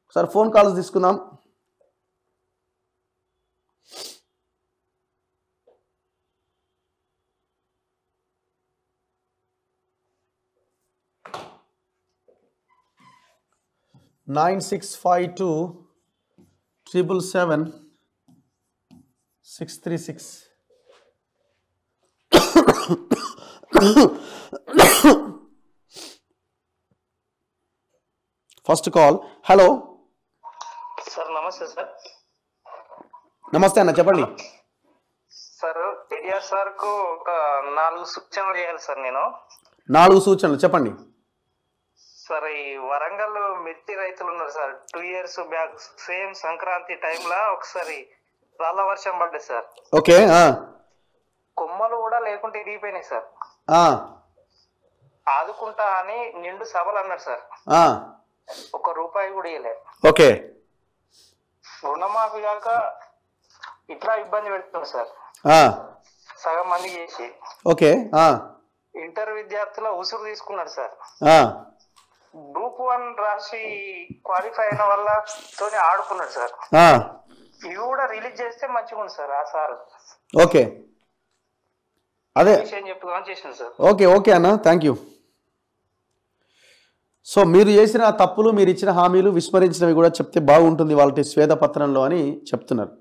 ఒకసారి phone calls తీసుకుందాం nine six five two triple seven six three six first call hello sir నమస్తే sir నమస్తే అన్న చెప్పండి సార్ కేటీఆర్ సార్ కు ఒక నాలుగు సూచనలు చేయాలి సార్ నేను నాలుగు సూచనలు చెప్పండి సార్ ఈ వరంగల్ మిర్చి రైతులు ఉన్నారు sir two years back same Sankranti టైంలో ఒకసారి రాళ్ళ వర్షం పడ్డది సార్ ఓకే ఆ, కొమ్మలు కూడా లేకుంటే ఇరిగిపోయినాయి సార్ ఆ, ఆదుకుంటా అని నిండు సభలు అన్నారు సార్ ఆ, ఒక రూపాయి కూడా ఇవ్వలే ఓకే రుణమాఫీ కాక ఇట్లా ఇబ్బంది పెడుతున్నారు సార్ ఆ, సగం మందికి చేసి ఓకే ఆ, ఇంటర్ విద్యార్థుల ఉసురు తీసుకున్నారు సార్ ఆ, గ్రూప్ వన్ రాసి క్వాలిఫై అయిన వల్ల తోని ఆడుకున్నాడు సార్ ఆ, ఇవి కూడా రిలీజ్ చేస్తే మంచిగా ఉంది సార్ ఆ సార్ ఓకే అదే విషయం చెప్పుదామని చేసిన సార్ ఓకే ఓకే అన్న థ్యాంక్ యూ సో మీరు చేసిన తప్పులు మీరు ఇచ్చిన హామీలు విస్మరించినవి కూడా చెప్తే బాగుంటుంది వాళ్ళ శ్వేతపత్రంలో అని చెప్తున్నారు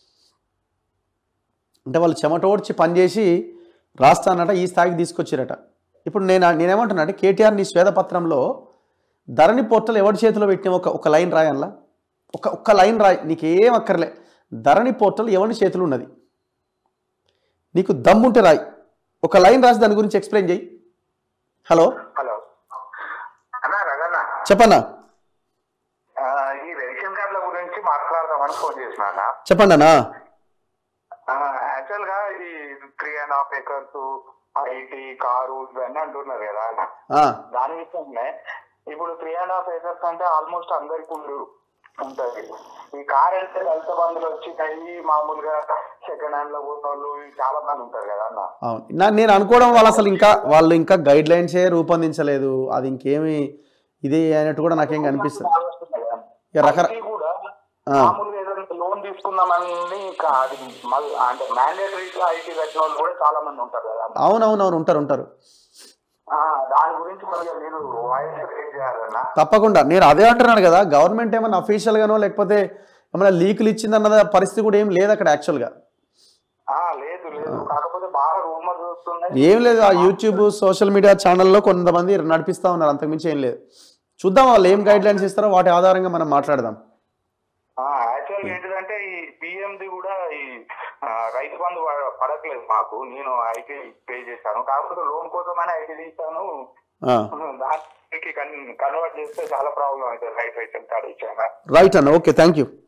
అంటే వాళ్ళు చెమటోడ్చి పనిచేసి రాస్తానట ఈ స్థాయికి తీసుకొచ్చారట ఇప్పుడు నేను నేనేమంటున్నా అంటే కేటీఆర్ నీ శ్వేతపత్రంలో ధరణి పోర్టల్ ఎవరి చేతిలో పెట్టిన ఒక ఒక లైన్ రాయల్లా ఒక ఒక్క లైన్ రాయి నీకేం అక్కర్లే ధరణి పోర్టల్ ఎవరి చేతిలో ఉన్నది నీకు దమ్ముంటే రాయి ఒక లైన్ రాసి దాని గురించి ఎక్స్ప్లెయిన్ చేయి హలో హలో అన్నా రగన్న చెప్పన్నా ఆ, ఈ రేషన్ కార్డుల గురించి మాట్లాడదామని ఫోన్ చేసిన అన్న చెప్పండి అన్నా యాక్చువల్ గా ఈ three and half acres IT కారు ఇవన్నీ అంటున్నారు కదా అన్న ఆ, దాని విషయమే ఇప్పుడు త్రీ అండ్ హాఫ్ ఏకర్స్ అంటే ఆల్మోస్ట్ అందరికి ఉండు ఉంటది ఈ కార్ అంటే దళిత బంధువులు వచ్చినాయి మామూలుగా సెకండ్ హ్యాండ్ లో పోయిన వాళ్ళు చాలా మంది ఉంటారు కదా అన్న అవును నా నేను అనుకోవడం వాళ్ళు అసలు ఇంకా వాళ్ళు ఇంకా గైడ్ లైన్సే రూపొందించలేదు అది ఇంకేమి ఇది అయినట్టు కూడా నాకేం కనిపిస్తుంది ఇక రకర IT కూడా ఆ. మామూలుగా ఏదైనా లోన్ తీసుకుందామని ఇంకా అది మళ్ళీ అంటే మ్యాండేటరీ ఐటీ కట్టిన వాళ్ళు కూడా చాలా మంది ఉంటారు కదా అవునవునవును ఉంటారు ఉంటారు ఆ, దాని గురించి మరి మీరు వాయిస్ రేజ్ చేయాలన్నా తప్పకుండా నేను అదే అంటున్నాను కదా గవర్నమెంట్ ఏమైనా అఫీషియల్ గానో లేకపోతే ఏమైనా లీకులు ఇచ్చిందన్న పరిస్థితి కూడా ఏం లేదు అక్కడ యాక్చువల్గా ఆ, లేదు లేదు కాకపోతే బాగా రూమర్స్ వస్తున్నాయి ఏం లేదు ఆ యూట్యూబ్ సోషల్ మీడియా ఛానల్లో కొంతమంది నడిపిస్తూ ఉన్నారు అంతకుమించి ఏం లేదు చూద్దాం వాళ్ళు ఏం గైడ్ లైన్స్ ఇస్తారో వాటి ఆధారంగా మనం మాట్లాడదాం యాక్చువల్ ఏంటిదంటే ఈ పిఎంది కూడా ఈ ఆ, రైతు బంధు పడ- పడట్లేదు మాకు నేను ఐటీ పే చేశాను కాకపోతే లోన్ కోసమైనా ఐటీ తీసాను ఆ, దానికి కన్వర్ట్ చేస్తే చాలా ప్రాబ్లం అవుతుంది రైట్ రేషన్ కార్డు ఇచ్చాను రైట్ అన్న ఓకే థ్యాంక్ యూ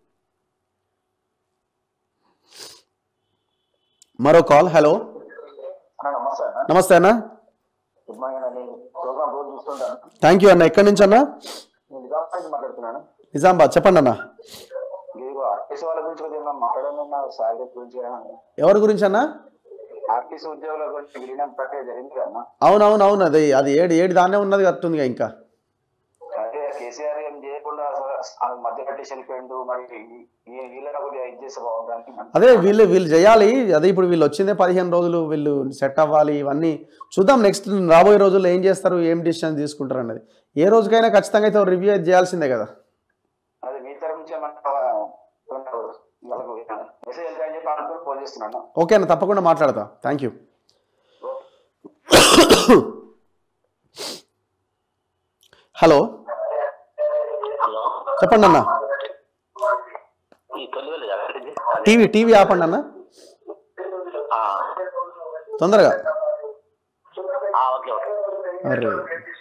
మరో కాల్ హలో నమస్తే అన్న నమస్తే అన్న గుడ్ మార్నింగ్ అండి ప్రోగ్రామ్ రోజు చూస్తుంటాను థ్యాంక్ యూ అన్న ఎక్కడి నుంచి అన్న నేను నిజామాబాద్ నుంచి మాట్లాడుతున్నాను నిజామాబాద్ చెప్పండి అన్న మీరు ఆర్టీసీ వాళ్ళ గురించి కొద్దిగా ఏమన్నా మాట్లాడమన్నా శాలరీ గురించి ఎవరి గురించి అన్న ఆర్టీసీ ఉద్యోగుల గురించి విలీనం ప్రక్రియ జరిగింది కదా అవునవును అవును అది అది ఏడు ఏడు దాన్నే ఉన్నది కట్టుందిగా ఇంకా అదే కేసీఆర్ ఏం చేయకుండా అసలు ఆ మధ్య పెట్టి వెళ్ళిపోయిండు మరి ఈ- ఈ వీళ్ళని కొద్దిగా ఇది చేస్తే బాగుంటుంది అదే వీళ్ళు వీళ్ళు చేయాలి అదే ఇప్పుడు వీళ్ళు వచ్చిందే పదిహేను రోజులు వీళ్ళు సెట్ అవ్వాలి ఇవన్నీ చూద్దాం నెక్స్ట్ రాబోయే రోజుల్లో ఏం చేస్తారు ఏం డిసిషన్ తీసుకుంటారు అన్నది ఏ రోజుకైనా ఖచ్చితంగా అయితే రివ్యూ అయితే చేయాల్సిందే కదా అది మీ తరఫు నుంచి ఏమన్నా వాళ్ళకు మెసేజ్ వెళ్తాయని చెప్పి అనుకుని ఫోన్ చేస్తున్నాను ఓకే అన్న తప్పకుండా మాట్లాడతా థ్యాంక్ యూ హలో హలో చెప్పండి అన్న ఈ తొలివేలు కదండి టీవీ టీవీ ఆపండి అన్న తొందరగా ఓకే ఓకే అరే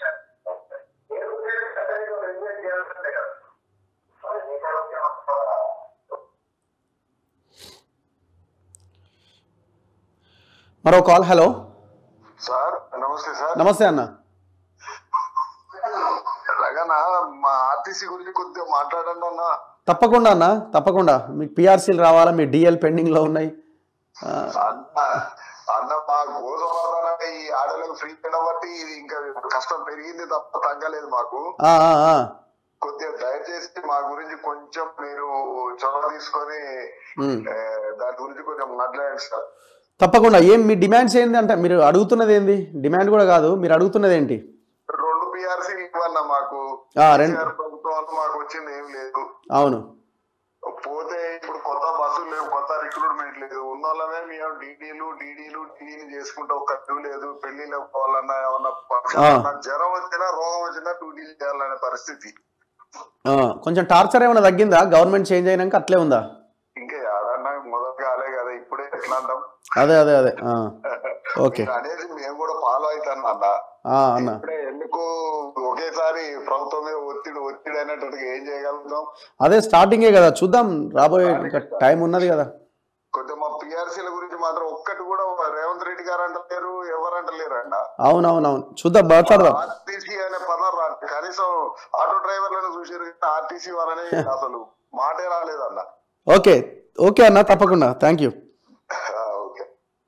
మరో కాల్ హలో సార్ నమస్తే సార్ నమస్తే అన్న అలాగనా మా ఆర్టీసీ గురించి కొద్దిగా మాట్లాడండి అన్న తప్పకుండా అన్న తప్పకుండా మీకు పిఆర్సీలు రావాలా మీ డిఎల్ పెండింగ్లో ఉన్నాయి ఆ, అన్న అన్న మా గోధుమ ఈ ఆడలకు ఫ్రీ చేయడం బట్టి ఇది ఇంకా కష్టం పెరిగింది తప్ప తగ్గలేదు మాకు ఆ, ఆ, ఆ. కొద్దిగా దయచేసి మా గురించి కొంచెం మీరు చొరవ తీసుకొని ఉమ్. ఏ, దాని గురించి కొంచెం మాట్లాడండి సార్ తప్పకుండా ఏం మీ డిమాండ్స్ ఏంటి అంటే మీరు అడుగుతున్నది ఏంది డిమాండ్ కూడా కాదు మీరు అడుగుతున్నది ఏంటి రెండు పిఆర్సీ ఇవ్వన్న మాకు ఆ, రెండు కేసీఆర్ ప్రభుత్వం మాకు వచ్చింది ఏం లేదు అవును పోతే ఇప్పుడు కొత్త బస్సులు లేవు కొత్త రిక్రూట్మెంట్ లేదు ఉన్న వాళ్ళమే మేము డీడీలు డీడీలు డీడీలు చేసుకుంటే ఒక డ్యూ లేదు పెళ్లిలో పోవాలన్నా ఏమన్నా function ఆ. అన్నా, జ్వరం వచ్చినా రోగం వచ్చినా డ్యూటీలు చేయాలనే పరిస్థితి ఆ, కొంచెం టార్చర్ ఏమైనా తగ్గిందా గవర్నమెంట్ చేంజ్ అయినాక అట్లే ఉందా ఇంకా ఏడన్నా మొదలు కాలే కదా ఇప్పుడే ఎట్లా అంటాం అదే అదే అదే ఆ, ఓకే మీరు అనేది మేము కూడా ఫాలో అవుతాను అన్న ఆ, అన్న ఇప్పుడే ఎందుకు ఒకేసారి ప్రభుత్వం మీద ఒత్తిడి ఒత్తిడి అనేటట్టుగా ఏం చేయగలుగుతాం అదే స్టార్టింగే కదా చూద్దాం రాబోయే ఇంకా టైం ఉన్నది కదా కొంచెం మా పిఆర్సీల గురించి మాత్రం ఒక్కటి కూడా రేవంత్ రెడ్డి గారు అంటలేరు ఎవరు అంటలేరు అన్న అవునవునవును చూద్దాం మాట్లాడదాం ఆర్టీసీ అనే పదం రా కనీసం ఆటో డ్రైవర్లను చూసారు ఆర్టీసీ వాళ్ళని అసలు మాటే రాలేదన్న ఓకే ఓకే అన్న తప్పకుండా థ్యాంక్ యూ ఆ, ఓకే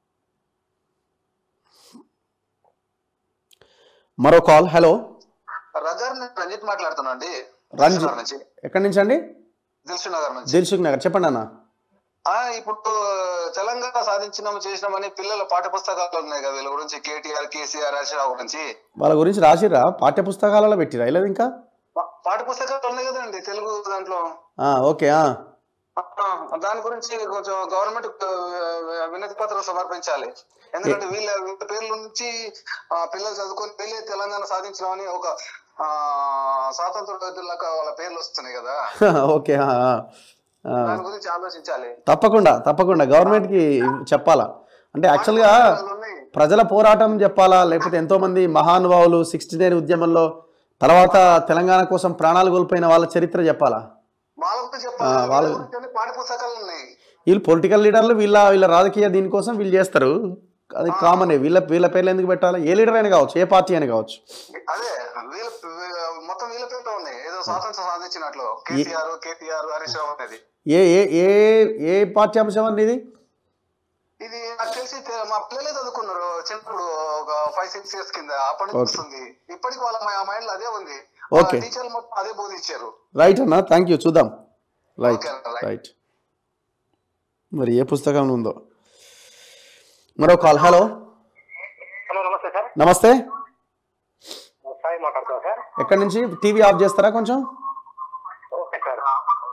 మరో కాల్ హలో రజార్ నేను రంజిత్ మాట్లాడుతున్నా అండి రంజిత్. దిల్సుఖ్నగర్ నుంచి ఎక్కడి నుంచి అండి దిల్సు నగర్ నుంచి దిల్సుఖ్ నగర్ చెప్పండి అన్న ఆ ఇప్పుడు తెలంగాణ సాధించినాం చేసినామని పిల్లల పాఠ్య పుస్తకాలు ఉన్నాయి కదా వీళ్ళ గురించి కేటీఆర్ కేసీఆర్ హరీశ్రావు గురించి వాళ్ళ గురించి రాసిర్రా పాఠ్య పుస్తకాలలో పెట్టిరా లేదు ఇంకా పా- పాఠ్య పుస్తకాలు ఉన్నాయి కదండి తెలుగు దాంట్లో ఆ, ఓకే ఆ. ఆ, దాని గురించి కొంచెం గవర్నమెంట్ వినతి పత్రం సమర్పించాలి ఎందుకంటే వీళ్ళ వీళ్ళ పేర్ల నుంచి ఆ, పిల్లలు చదువుకొని వీళ్ళే తెలంగాణ సాధించినామని ఒక ఆ స్వాతంత్ర యోధులకు వాళ్ళ పేర్లు వస్తున్నాయి కదా ఓకే ఆ, ఆ. ఆ. దాని గురించి ఆలోచించాలి తప్పకుండా తప్పకుండా గవర్నమెంట్కి చెప్పాలా అంటే యాక్చువల్గా పాఠ్య ఉన్నాయి. ప్రజల పోరాటం చెప్పాలా లేకపోతే ఎంతో మంది మహానుభావులు సిక్స్టీ నైన్ ఉద్యమంలో తర్వాత తెలంగాణ కోసం ప్రాణాలు కోల్పోయిన వాళ్ళ చరిత్ర చెప్పాలా వాళ్ళకు ఆ, చెప్పాలి వాళ్ళ- వాళ్ళ గురించి పాఠ్య పుస్తకాలు ఉన్నాయి వీళ్ళు పొలిటికల్ లీడర్లు వీళ్ళ వీళ్ళ రాజకీయ దీనికోసం వీళ్ళు చేస్తారు అది కామనే వీళ్ళ వీళ్ళ పేర్లు ఎందుకు పెట్టాలి ఏ లీడర్ అయినా కావచ్చు ఏ పార్టీ అయినా కావచ్చు అదే వీళ్ళ మొత్తం వీళ్ళ పేర్లు ఉన్నాయి ఏదో స్వాతంత్రం సాధించినట్లు కేసీఆర్ కేటీఆర్ హరీష్ రావు అనేది ఏ ఏ ఏ ఏ పాఠ్యాంశం అండి ఇది ఇది నాకు తెలిసి తె- మా పిల్లలే చదువుకున్నారు చిన్నప్పుడు ఒక ఫైవ్ సిక్స్ ఇయర్స్ కింద అప్పటి నుంచి Okay. వస్తుంది ఇప్పటికి వాళ్ళ మైండ్ లో అదే ఉంది Okay. టీచర్లు మొత్తం అదే బోధించారు రైట్ అన్న థ్యాంక్ యూ చూద్దాం రైట్ Okay అన్న, right. రైట్ మరి ఏ పుస్తకం ఉందో మరో కాల్ హలో హలో నమస్తే సార్ నమస్తే సాయి మాట్లాడుతున్నా సార్ ఎక్కడి నుంచి టీవీ ఆఫ్ చేస్తారా కొంచెం ఓకే సార్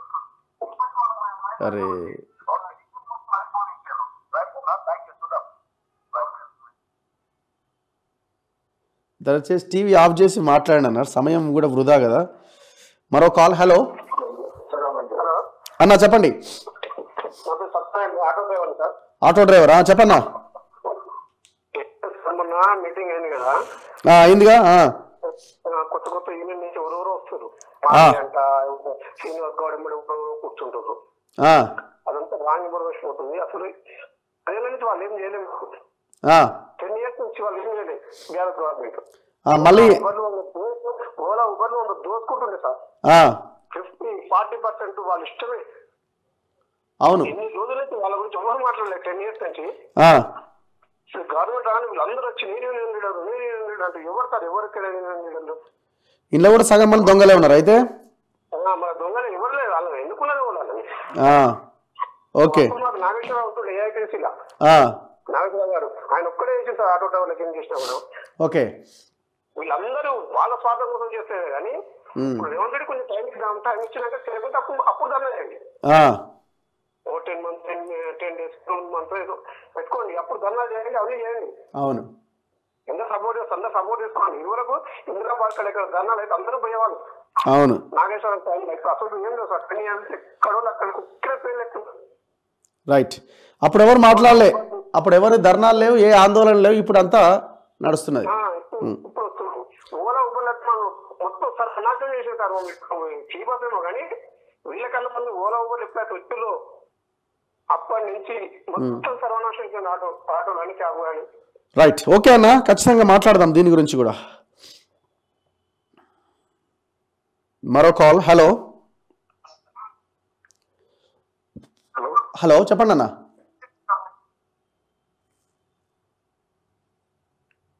అరే దయచేసి టీవీ ఆఫ్ చేసి మాట్లాడండి అన్నారు సమయం కూడా వృధా కదా మరో కాల్ హలో అన్న చెప్పండి నాకు Satyam auto driver sir auto driver చెప్పన్నా మొన్న మీటింగ్ అయింది కదా ఆ, అయిందిగా ఆ, ఆ, కొత్త కొత్త యూనియన్ నుంచి ఎవరెవరో వస్తారు ఆ. అంట శ్రీనివాస్ గౌడ్ ఎంబడి ఎవరెవరో కూర్చుంటారు ఆ, అదంతా రాంగ్ ఇన్ఫర్మేషన్ అవుతుంది అసలు అదేళ్ళ నుంచి వాళ్ళు ఏం చేయలేము ఆ, టెన్ ఇయర్స్ నుంచి వాళ్ళు ఏం చేయలేదు బీఆర్ఎస్ గవర్నమెంట్ ఆ, మళ్ళీ ఉబర్లు ఓలా ఉబర్లు వాళ్ళు దోసుకుంటుండే సార్ ఆ, ఫిఫ్టీ ఫార్టీ పర్సెంట్ వాళ్ళ ఇష్టమే అవును ఎన్ని రోజుల నుంచి వాళ్ళ గురించి ఎవరు మాట్లాడలేదు టెన్ ఇయర్స్ నుంచి ఆ, గవర్నమెంట్ రాని వీళ్ళందరూ వచ్చి నేను యూనియన్ లీడర్ నేను యూనియన్ లీడర్ అంటే ఎవరు సార్ ఎవరు ఇక్కడ యూనియన్ లీడర్లు ఇంట్లో కూడా సగం మంది దొంగలే ఉన్నారు అయితే ఆ, మన దొంగలు ఎవరు లేదు వాళ్ళని ఎన్నుకున్నారు వాళ్ళని ఆ, ఓకే అప్పుడు మాకు నాగేశ్వరరావు ఉంటుండే ఏఐటీసీలో ఆ, నాగేశ్వరరావు గారు ఆయన ఒక్కడే చేసి సార్ ఆటో డ్రైవర్లకు ఏం చేసినా కూడా ఓకే వీళ్ళందరూ వాళ్ళ స్వార్థం కోసం చేస్తారు కానీ ఉమ్, ఇప్పుడు రేవంత్ రెడ్డి కొంచెం టైం ఇద్దాం టైం ఇచ్చినాక చేయకుంటే అప్పుడు అప్పుడు ధర్నా చేయండి ఆ, ఓ ten months ten ten days two months ఏదో పెట్టుకోండి అప్పుడు ధర్నా చేయండి అవన్నీ చేయండి అవును ఎంత సపోర్ట్ చేస్తారు అందరూ సపోర్ట్ చేసుకోండి ఇదివరకు ఇందిరా పార్క్ ఇక్కడ ధర్నాలు అయితే అందరూ పోయేవాళ్ళు అవును నాగేశ్వరం టైం ఇప్పుడు అసలు ఏం లేదు సార్ కానీ అంటే ఎక్కడో అక్కడ కుక్కిన పేర్లు ఎక్కువ రైట్ అప్పుడు ఎవరు మాట్లాడలే అప్పుడు ఎవరు ధర్నాలు లేవు ఏ ఆందోళన లేవు ఇప్పుడు అంతా నడుస్తున్నది ఆ, ఇప్పుడు ఇప్పుడు వస్తుంది. ఓలా ఉబర్ మొత్తం సార్ సన్నాసం చేసింది సార్ చీపస్ ఏమో కానీ వీళ్ళకన్నా ముందు ఓలా ఉబర్ ఎప్పుడైతే వచ్చారో అప్పటి నుంచి మొత్తం సర్వనాశనం అయిపోయింది ఆటో ఆటోలు అని క్యాబ్ కానీ రైట్ ఓకే అన్న ఖచ్చితంగా మాట్లాడదాం దీని గురించి కూడా మరో కాల్ హలో హలో చెప్పండి అన్న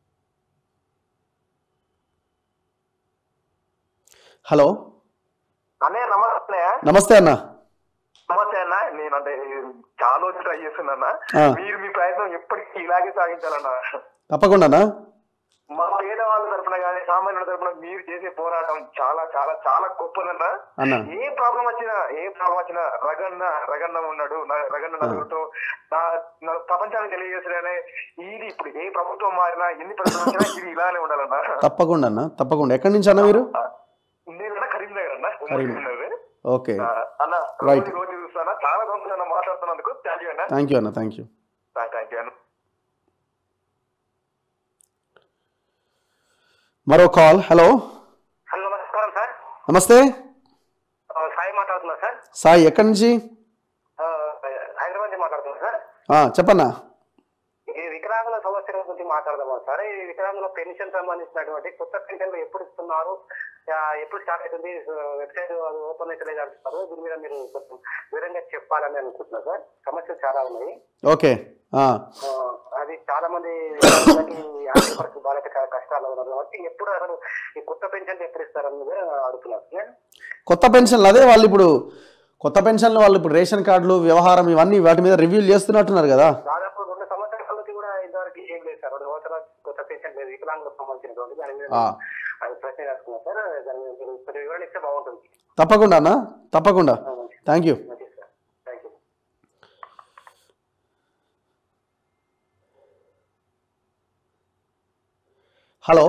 హలో అన్నయ్య నమస్తే నమస్తే అన్న నమస్తే అన్న నేను అంటే చాలా రోజులు ట్రై చేస్తున్నా ఆ. మీరు మీ ప్రయత్నం ఎప్పటికీ ఇలాగే సాగించాలన్న తప్పకుండానా మా పేదవాళ్ళ తరపున కానీ సామాన్యుల తరపున మీరు చేసే పోరాటం చాలా చాలా చాలా గొప్పదన్న అన్న. ఏ ప్రాబ్లం వచ్చినా ఏ ప్రాబ్లం వచ్చినా రగన్న రగన్న ఉన్నాడు నా- రగన్న నలుగురితో నా నా ప్రపంచానికి తెలియజేసిన ఇది ఇప్పుడు ఏ ప్రభుత్వం మారినా ఎన్ని ప్రభుత్వం వచ్చినా ఇది ఇలానే ఉండాలన్న తప్పకుండా అన్న తప్పకుండా ఎక్కడి నుంచి అన్న మీరు నేనన్నా కరీంనగర్ అన్న ఉమ్మడి కరీంనగర్. ఓకే ఆ, అన్న Right. రోజు రోజు చూస్తానా చాలా సంతోషం అన్న మాట్లాడుతున్నందుకు థ్యాంక్ యూ అన్న థ్యాంక్ యూ అన్న థ్యాంక్ యూ థ్యాంక్ యూ అన్న మరో కాల్ హలో హలో నమస్కారం సార్ నమస్తే ఆ, సాయి మాట్లాడుతున్నా సార్ సాయి ఎక్కడి నుంచి ఆ, హైదరాబాద్ నుంచి మాట్లాడుతున్నా సార్ ఆ, చెప్పన్నా ఈ వికలాంగుల సమస్యల గురించి మాట్లాడదామా సార్ ఈ వికలాంగుల పెన్షన్ సంబంధించినటువంటి కొత్త పెన్షన్లు ఎప్పుడు ఇస్తున్నారు ఆ, ఎప్పుడు స్టార్ట్ అవుతుంది వెబ్సైట్ అది ఓపెన్ అయితే లేదు అంటున్నారు దీని మీద మీరు కొంచెం వివరంగా చెప్పాలని అనుకుంటున్నా సార్ సమస్యలు చాలా ఉన్నాయి ఓకే ఆ, ఆ, అది చాలా మంది వికలాంగులకి ఆర్థిక పరిస్థితి బాగా చాలా కష్టాలు ఉన్నారు కాబట్టి ఎప్పుడు అసలు ఈ కొత్త పెన్షన్ ఎప్పుడు ఇస్తారని మీద అడుగుతున్నారు సార్ కొత్త పెన్షన్లు అదే వాళ్ళు ఇప్పుడు కొత్త పెన్షన్లు వాళ్ళు ఇప్పుడు రేషన్ కార్డులు వ్యవహారం ఇవన్నీ వాటి మీద రివ్యూలు చేస్తున్నట్టున్నారు కదా దాదాపు రెండు సంవత్సరాల నుంచి కూడా ఇంతవరకు ఏం లేదు సార్ రెండు సంవత్సరాల కొత్త పెన్షన్ లేదు వికలాంగులకు సంబంధించినటువంటి దాని మీద ఆ. అది ప్రశ్న వేసుకున్నా సార్ దాని మీద మీరు కొంచెం వివరణ ఇస్తే బాగుంటుంది తప్పకుండా అన్న తప్పకుండా థ్యాంక్ యూ మంచిది సార్ థ్యాంక్ యూ హలో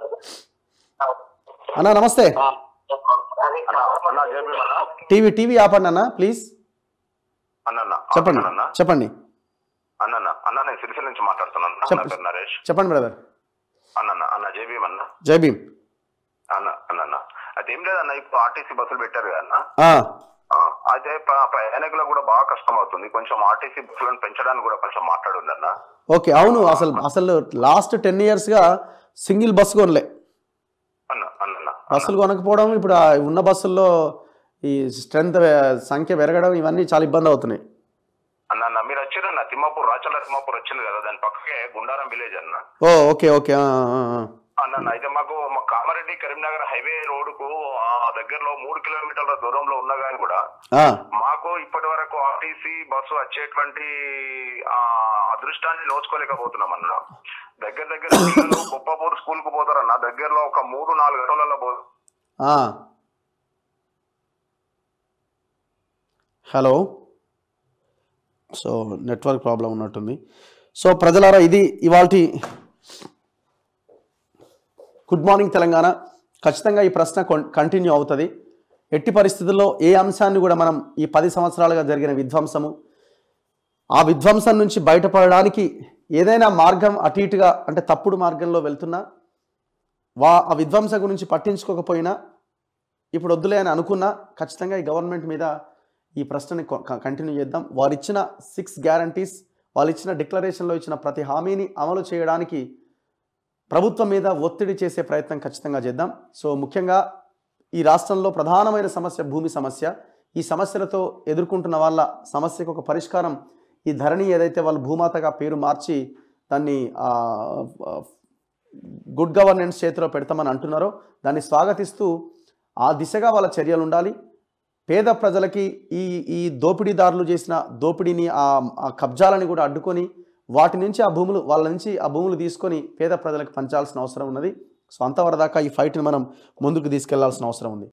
అన్న నమస్తే అన్న జేబీ అన్న టీవీ టీవీ ఆపండి అన్న ప్లీజ్ అన్న చెప్పండి అన్న చెప్పండి అన్న అన్న నేను సిరిసిల్ల నుంచి మాట్లాడుతున్నాను నా చెప్పు. పేరు నరేష్ చెప్పండి బ్రదర్ అన్న అన్న జేబీ అన్న జై భీమ్ అన్న అన్న అన్న అయితే ఏం లేదన్న ఇప్పుడు ఆర్టీసీ బస్సులు పెట్టారు కదా అన్న ఆ, ఆ, అయితే ప్ర- ప్రయాణికులకు కూడా బాగా కష్టం అవుతుంది కొంచెం ఆర్టీసీ బస్సులను పెంచడానికి కూడా కొంచెం మాట్లాడుంది అన్న ఓకే అవును అసలు అసలు లాస్ట్ టెన్ ఇయర్స్గా సింగిల్ బస్సు కొనలే అన్న అన్న అన్న బస్సులు కొనకపోవడం ఇప్పుడు ఆ ఉన్న బస్సుల్లో ఈ స్ట్రెంత్ సంఖ్య పెరగడం ఇవన్నీ చాలా ఇబ్బంది అవుతున్నాయి అన్న అన్న మీరు వచ్చారన్న తిమ్మాపూర్ రాచల్ల తిమ్మాపూర్ వచ్చింది కదా దాని పక్కకే గుండారం విలేజ్ అన్న ఓ ఓకే ఓకే ఆ, ఆ, ఆ. అన్న అన్న, అయితే మాకు మా కామారెడ్డి కరీంనగర్ హైవే రోడ్డుకు ఆ దగ్గరలో మూడు కిలోమీటర్ల దూరంలో ఉన్నా కానీ కూడా ఆ, మాకు ఇప్పటి వరకు ఆర్టీసీ బస్సు వచ్చేటువంటి ఆ అదృష్టాన్ని నోచుకోలేకపోతున్నాం అన్న దగ్గర దగ్గర పిల్లలు కుప్పపూర్ స్కూల్ కు పోతారన్న దగ్గరలో ఒక మూడు నాలుగు గంటలలో పో ఆ. హలో సో నెట్వర్క్ ప్రాబ్లం ఉన్నట్టుంది సో ప్రజలారా ఇది ఇవాల్టి గుడ్ మార్నింగ్ తెలంగాణ ఖచ్చితంగా ఈ ప్రశ్న కంటిన్యూ అవుతుంది ఎట్టి పరిస్థితుల్లో ఏ అంశాన్ని కూడా మనం ఈ పది సంవత్సరాలుగా జరిగిన విధ్వంసము ఆ విధ్వంసం నుంచి బయటపడడానికి ఏదైనా మార్గం అటు ఇటుగా అంటే తప్పుడు మార్గంలో వెళ్తున్నా వా ఆ విధ్వంస గురించి పట్టించుకోకపోయినా ఇప్పుడు వద్దులే అని అనుకున్నా ఖచ్చితంగా ఈ గవర్నమెంట్ మీద ఈ ప్రశ్నని కంటిన్యూ చేద్దాం వారు ఇచ్చిన సిక్స్ గ్యారంటీస్ వాళ్ళు ఇచ్చిన డిక్లరేషన్లో ఇచ్చిన ప్రతి హామీని అమలు చేయడానికి ప్రభుత్వం మీద ఒత్తిడి చేసే ప్రయత్నం ఖచ్చితంగా చేద్దాం సో ముఖ్యంగా ఈ రాష్ట్రంలో ప్రధానమైన సమస్య భూమి సమస్య ఈ సమస్యలతో ఎదుర్కొంటున్న వాళ్ళ సమస్యకు ఒక పరిష్కారం ఈ ధరణి ఏదైతే వాళ్ళు భూమాతగా పేరు మార్చి దాన్ని ఆ, ఆ, గుడ్ గవర్నెన్స్ చేతిలో పెడతామని అంటున్నారో దాన్ని స్వాగతిస్తూ ఆ దిశగా వాళ్ళ చర్యలు ఉండాలి పేద ప్రజలకి ఈ ఈ దోపిడీదారులు చేసిన దోపిడీని ఆ ఆ కబ్జాలని కూడా అడ్డుకొని వాటి నుంచి ఆ భూములు వాళ్ళ నుంచి ఆ భూములు తీసుకొని పేద ప్రజలకు పంచాల్సిన అవసరం ఉన్నది సో అంతవరదాకా ఈ ఫైట్ని మనం ముందుకు తీసుకెళ్లాల్సిన అవసరం ఉంది